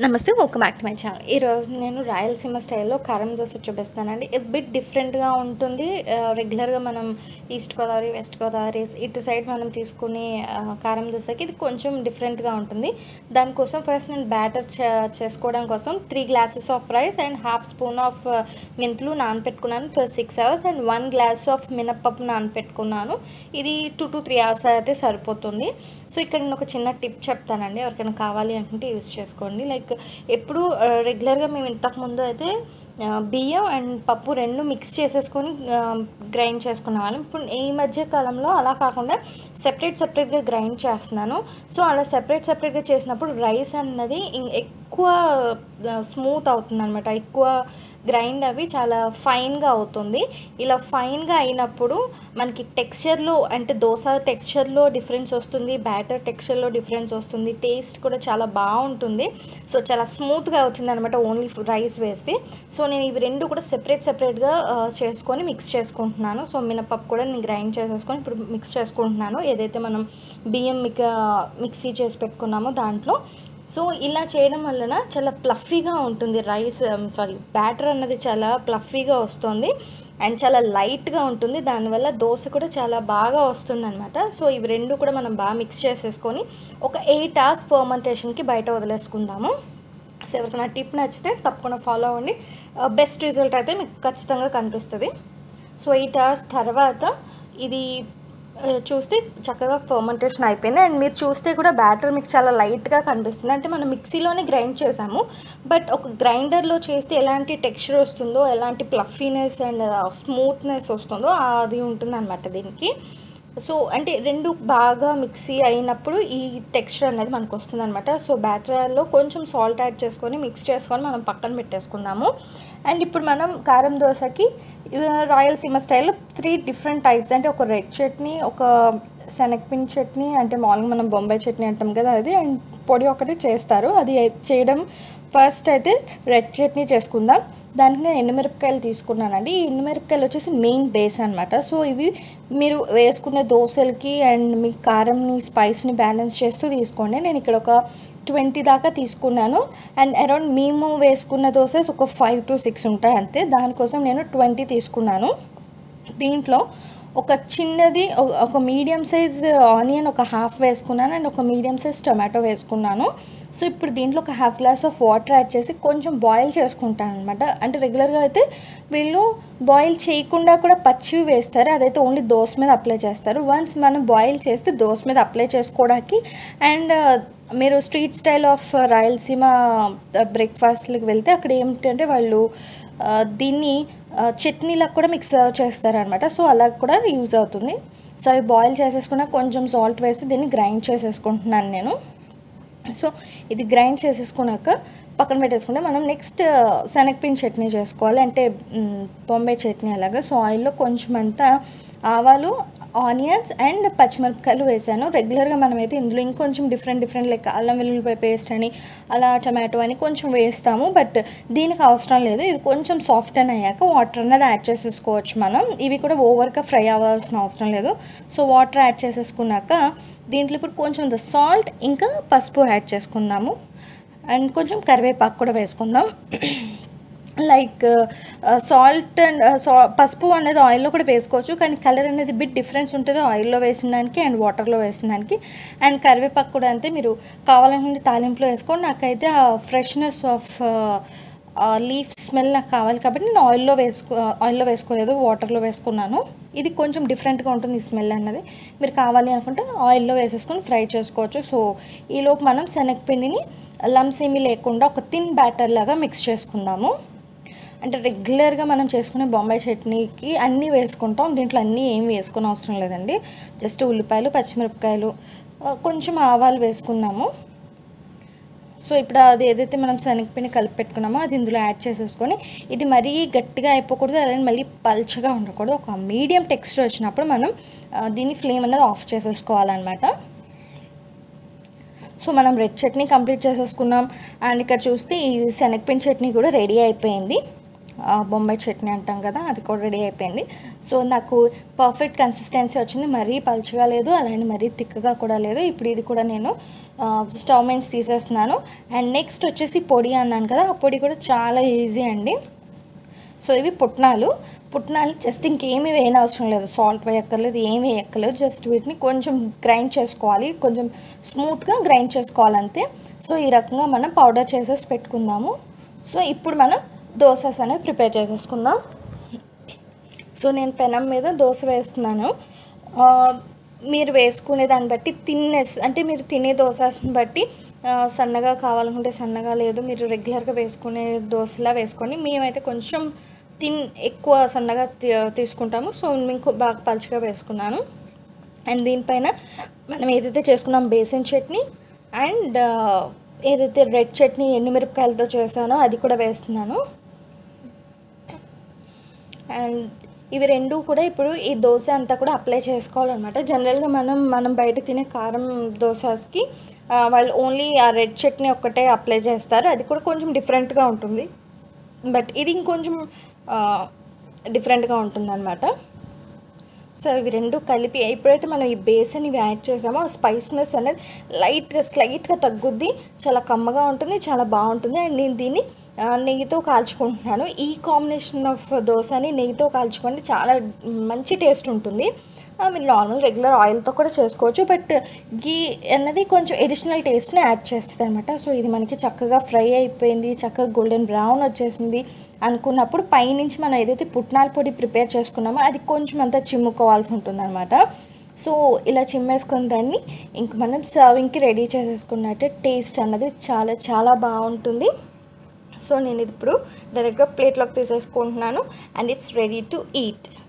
నమస్తే welcome back to my channel ఈరోజు నేను రాయలసీమ స్టైల్లో కారం దోశ చూపిస్తానండి ఇది బిట్ డిఫరెంట్గా ఉంటుంది ఆ, రెగ్యులర్గా మనం ఈస్ట్ గోదావరి వెస్ట్ గోదావరి ఇటు సైడ్ మనం తీసుకునే ఆ, కారం దోశకి ఇది కొంచెం డిఫరెంట్గా ఉంటుంది దానికోసం ఫస్ట్ నేను బ్యాటర్ చేసుకోవడం కోసం three glasses of rice and half spoon of మెంతులు నానపెట్టుకున్నాను for six hours and one glass of మినప్పప్పు నానపెట్టుకున్నాను ఇది టూ టు త్రీ అవర్స్ అయితే సరిపోతుంది సో ఇక్కడ నేను ఒక చిన్న టిప్ చెప్తానండి ఎవరికైనా కావాలి అనుకుంటే యూస్ చేసుకోండి లైక్ ఎప్పుడు రెగ్యులర్గా మేము ఇంతకుముందు అయితే ఆ, బియ్యం అండ్ పప్పు రెండు మిక్స్ చేసేసుకొని గ్రైండ్ చేసుకునే వాళ్ళం ఇప్పుడు ఈ మధ్య కాలంలో అలా కాకుండా సెపరేట్ సెపరేట్గా గ్రైండ్ చేస్తున్నాను సో అలా సెపరేట్ సెపరేట్గా చేసినప్పుడు రైస్ అన్నది ఇం- ఎక్కువ స్మూత్ అవుతుంది అనమాట ఎక్కువ గ్రైండ్ అవి చాలా ఫైన్గా అవుతుంది ఇలా ఫైన్గా అయినప్పుడు మనకి టెక్స్చర్లో అంటే దోశ టెక్స్చర్లో డిఫరెన్స్ వస్తుంది బ్యాటర్ టెక్స్చర్లో డిఫరెన్స్ వస్తుంది టేస్ట్ కూడా చాలా బాగుంటుంది సో చాలా స్మూత్గా అవుతుంది అనమాట ఓన్లీ రైస్ వేస్తే సో నేను ఇవి రెండు కూడా సెపరేట్ సెపరేట్గా చేసుకొని మిక్స్ చేసుకుంటున్నాను సో మినపప్పు కూడా నేను గ్రైండ్ చేసేసుకొని ఇప్పుడు మిక్స్ చేసుకుంటున్నాను ఏదైతే మనం బియ్యం మిక మిక్సీ చేసి పెట్టుకున్నామో దాంట్లో సో ఇలా చేయడం వలన చాలా ప్లఫీగా ఉంటుంది రైస్ సారీ బ్యాటర్ అన్నది చాలా ప్లఫీగా వస్తుంది అండ్ చాలా లైట్గా ఉంటుంది దానివల్ల దోశ కూడా చాలా బాగా వస్తుంది అనమాట సో ఇవి రెండు కూడా మనం బాగా మిక్స్ చేసేసుకొని ఒక ఎయిట్ అవర్స్ ఫర్మెంటేషన్కి బయట వదిలేసుకుందాము సో ఎవరికైనా టిప్ నచ్చితే తప్పకుండా ఫాలో అవ్వండి బెస్ట్ రిజల్ట్ అయితే మీకు ఖచ్చితంగా కనిపిస్తుంది సో ఎయిట్ అవర్స్ తర్వాత ఇది ఆ, చూస్తే చక్కగా ఫర్మెంటేషన్ అయిపోయింది అండ్ మీరు చూస్తే కూడా బ్యాటర్ మీకు చాలా లైట్గా కనిపిస్తుంది అంటే మనం మిక్సీలోనే గ్రైండ్ చేసాము బట్ ఒక గ్రైండర్లో చేస్తే ఎలాంటి టెక్స్చర్ వస్తుందో ఎలాంటి ప్లఫీనెస్ అండ్ స్మూత్నెస్ వస్తుందో అది ఉంటుంది అనమాట దీనికి సో అంటే రెండు బాగా మిక్సీ అయినప్పుడు ఈ టెక్స్చర్ అనేది మనకు వస్తుంది అనమాట సో బ్యాటర్లో కొంచెం సాల్ట్ యాడ్ చేసుకొని మిక్స్ చేసుకొని మనం పక్కన పెట్టేసుకుందాము అండ్ ఇప్పుడు మనం కారం దోశకి రాయలసీమ స్టైల్లో త్రీ డిఫరెంట్ టైప్స్ అంటే ఒక రెడ్ చట్నీ ఒక శనగపిండి చట్నీ అంటే మామూలుగా మనం బొంబాయి చట్నీ అంటాం కదా అది అండ్ పొడి ఒకటి చేస్తారు అది చేయడం ఫస్ట్ అయితే రెడ్ చట్నీ చేసుకుందాం దానికి నేను ఎండుమిరపకాయలు తీసుకున్నానండి ఈ ఎండుమిరపకాయలు వచ్చేసి మెయిన్ బేస్ అనమాట సో ఇవి మీరు వేసుకునే దోశలకి అండ్ మీ కారంని స్పైస్ని బ్యాలెన్స్ చేస్తూ తీసుకోండి నేను ఇక్కడ ఒక ట్వంటీ దాకా తీసుకున్నాను అండ్ అరౌండ్ మేము వేసుకున్న దోసెస్ ఒక ఫైవ్ టు సిక్స్ ఉంటాయి అంతే దానికోసం నేను ట్వంటీ తీసుకున్నాను దీంట్లో ఒక చిన్నది ఒ- ఒక మీడియం సైజ్ ఆనియన్ ఒక హాఫ్ వేసుకున్నాను అండ్ ఒక మీడియం సైజ్ టొమాటో వేసుకున్నాను సో ఇప్పుడు దీంట్లో ఒక half glass of water add చేసి కొంచెం బాయిల్ చేసుకుంటాను అనమాట అంటే రెగ్యులర్గా అయితే వీళ్ళు బాయిల్ చేయకుండా కూడా పచ్చివి వేస్తారు అదైతే ఓన్లీ దోశ మీద అప్లై చేస్తారు వన్స్ మనం బాయిల్ చేస్తే దోశ మీద అప్లై చేసుకోవడానికి అండ్ మీరు స్ట్రీట్ స్టైల్ ఆఫ్ రాయలసీమ బ్రేక్ఫాస్ట్కి వెళ్తే అక్కడ ఏమిటంటే వాళ్ళు ఆ, దీన్ని ఆ, చట్నీలకు కూడా మిక్స్ చేస్తారనమాట సో అలా కూడా యూజ్ అవుతుంది సో అవి బాయిల్ చేసేసుకున్న కొంచెం సాల్ట్ వేసి దీన్ని గ్రైండ్ చేసేసుకుంటున్నాను నేను సో ఇది గ్రైండ్ చేసేసుకున్నాక పక్కన పెట్టేసుకుంటే మనం నెక్స్ట్ శనగపిండి చట్నీ చేసుకోవాలి అంటే మ్, బొంబాయి చట్నీ అలాగా సో ఆయిల్లో కొంచెం అంతా ఆవాలు ఆనియన్స్ అండ్ పచ్చిమిరపకాయలు వేసాను రెగ్యులర్గా మనమైతే ఇందులో ఇంకొంచెం డిఫరెంట్ డిఫరెంట్ లైక్ అల్లం వెల్లుల్లిపాయ పేస్ట్ అని అలా టమాటో అని కొంచెం వేస్తాము బట్ దీనికి అవసరం లేదు ఇవి కొంచెం సాఫ్ట్ అని అయ్యాక వాటర్ అనేది యాడ్ చేసేసుకోవచ్చు మనం ఇవి కూడా ఓవర్గా ఫ్రై అవ్వాల్సిన అవసరం లేదు సో వాటర్ యాడ్ చేసేసుకున్నాక దీంట్లో ఇప్పుడు కొంచెం ద సాల్ట్ ఇంకా పసుపు యాడ్ చేసుకుందాము అండ్ కొంచెం కరివేపాకు కూడా వేసుకుందాం లైక్ సాల్ట్ అండ్ సా పసుపు అనేది ఆయిల్లో కూడా వేసుకోవచ్చు కానీ కలర్ అనేది బిట్ డిఫరెన్స్ ఉంటుంది ఆయిల్లో వేసిన దానికి అండ్ వాటర్లో వేసిన దానికి అండ్ కరివేపాకు కూడా అంతే మీరు కావాలనుకుంటే తాలింపులో వేసుకోండి నాకైతే ఆ ఫ్రెష్నెస్ ఆఫ్ లీఫ్ స్మెల్ నాకు కావాలి కాబట్టి నేను ఆయిల్లో వేసుకో ఆయిల్లో వేసుకోలేదు వాటర్లో వేసుకున్నాను ఇది కొంచెం డిఫరెంట్గా ఉంటుంది ఈ స్మెల్ అన్నది మీరు కావాలి అనుకుంటే ఆయిల్లో వేసేసుకొని ఫ్రై చేసుకోవచ్చు సో ఈలోపు మనం శనగపిండిని లమ్స్ ఏమీ లేకుండా ఒక థిన్ బ్యాటర్ లాగా మిక్స్ చేసుకుందాము అంటే రెగ్యులర్గా మనం చేసుకునే బొంబాయి చట్నీకి అన్నీ వేసుకుంటాం దీంట్లో అన్నీ ఏం వేసుకునే అవసరం లేదండి జస్ట్ ఉల్లిపాయలు పచ్చిమిరపకాయలు ఆ, కొంచెం ఆవాలు వేసుకున్నాము సో ఇప్పుడు అది ఏదైతే మనం శనగపిండి కలిపి పెట్టుకున్నామో అది ఇందులో యాడ్ చేసేసుకొని ఇది మరీ గట్టిగా అయిపోకూడదు అలానే మళ్ళీ పల్చగా ఉండకూడదు ఒక మీడియం టెక్స్చర్ వచ్చినప్పుడు మనం ఆ, దీని ఫ్లేమ్ అనేది ఆఫ్ చేసేసుకోవాలన్నమాట సో మనం రెడ్ చట్నీ కంప్లీట్ చేసేసుకున్నాం అండ్ ఇక్కడ చూస్తే ఈ శనగపిండి చట్నీ కూడా రెడీ అయిపోయింది ఆ, బొంబాయి చట్నీ అంటాం కదా అది కూడా రెడీ అయిపోయింది సో నాకు పర్ఫెక్ట్ కన్సిస్టెన్సీ వచ్చింది మరీ పలుచగా లేదు అలానే మరీ తిక్కగా కూడా లేదు ఇప్పుడు ఇది కూడా నేను ఆ, స్టవ్ మీద తీసేస్తున్నాను అండ్ నెక్స్ట్ వచ్చేసి పొడి అన్నాను కదా ఆ పొడి కూడా చాలా ఈజీ అండి సో ఇవి పుట్నాలు పుట్నాలు జస్ట్ ఇంకేమీ వేయని అవసరం లేదు సాల్ట్ వేయక్కర్లేదు ఏం వేయక్కర్లేదు జస్ట్ వీటిని కొంచెం గ్రైండ్ చేసుకోవాలి కొంచెం స్మూత్గా గ్రైండ్ చేసుకోవాలి అంతే సో ఈ రకంగా మనం పౌడర్ చేసేసి పెట్టుకుందాము సో ఇప్పుడు మనం దోసెస్ అనేవి ప్రిపేర్ చేసేసుకుందాం సో నేను పెనం మీద దోశ వేస్తున్నాను ఆ, మీరు వేసుకునే దాన్ని బట్టి తిన్నెస్ అంటే మీరు తినే దోశని బట్టి ఆ, సన్నగా కావాలనుకుంటే సన్నగా లేదు మీరు రెగ్యులర్గా వేసుకునే దోశలా వేసుకోండి మేమైతే కొంచెం తిన్ ఎక్కువ సన్నగా తీ- తీసుకుంటాము సో మీకు బాగా పలుచగా వేసుకున్నాను అండ్ దీనిపైన మనం ఏదైతే చేసుకున్నాం బేసిన్ చట్నీ అండ్ ఆ, ఏదైతే రెడ్ చట్నీ ఎండుమిరపకాయలతో చేశానో అది కూడా వేస్తున్నాను అండ్ ఇవి రెండు కూడా ఇప్పుడు ఈ దోశ అంతా కూడా అప్లై చేసుకోవాలన్నమాట జనరల్గా మనం మనం బయట తినే కారం దోశకి ఆ, వాళ్ళు ఓన్లీ ఆ రెడ్ చట్నీ ఒక్కటే అప్లై చేస్తారు అది కూడా కొంచెం డిఫరెంట్గా ఉంటుంది బట్ ఇది ఇంకొంచెం డిఫరెంట్గా ఉంటుందన్నమాట సో ఇవి రెండు కలిపి ఎప్పుడైతే మనం ఈ బేసన్ ఇవి యాడ్ చేసామో ఆ స్పైస్నెస్ అనేది లైట్గా స్లైట్గా తగ్గుద్ది చాలా కమ్మగా ఉంటుంది చాలా బాగుంటుంది అండ్ నేను దీన్ని ఆ, నెయ్యితో కాల్చుకుంటున్నాను ఈ కాంబినేషన్ ఆఫ్ దోశని నెయ్యితో కాల్చుకోండి చాలా మంచి టేస్ట్ ఉంటుంది ఆ, మీరు నార్మల్ రెగ్యులర్ ఆయిల్తో కూడా చేసుకోవచ్చు బట్ గీ అన్నది కొంచెం ఎడిషనల్ టేస్ట్ని యాడ్ చేస్తుంది అనమాట సో ఇది మనకి చక్కగా ఫ్రై అయిపోయింది చక్కగా గోల్డెన్ బ్రౌన్ వచ్చేసింది అనుకున్నప్పుడు పైనుంచి మనం ఏదైతే పుట్నాల పొడి ప్రిపేర్ చేసుకున్నామో అది కొంచెం అంతా చిమ్ముకోవాల్సి ఉంటుంది అనమాట సో ఇలా చిమ్మేసుకున్న దాన్ని ఇంక మనం సర్వింగ్కి రెడీ చేసేసుకున్నట్టే టేస్ట్ అన్నది చాలా చాలా బాగుంటుంది సో నేను ఇది ఇప్పుడు డైరెక్ట్గా ప్లేట్లోకి తీసేసుకుంటున్నాను and it's ready to eat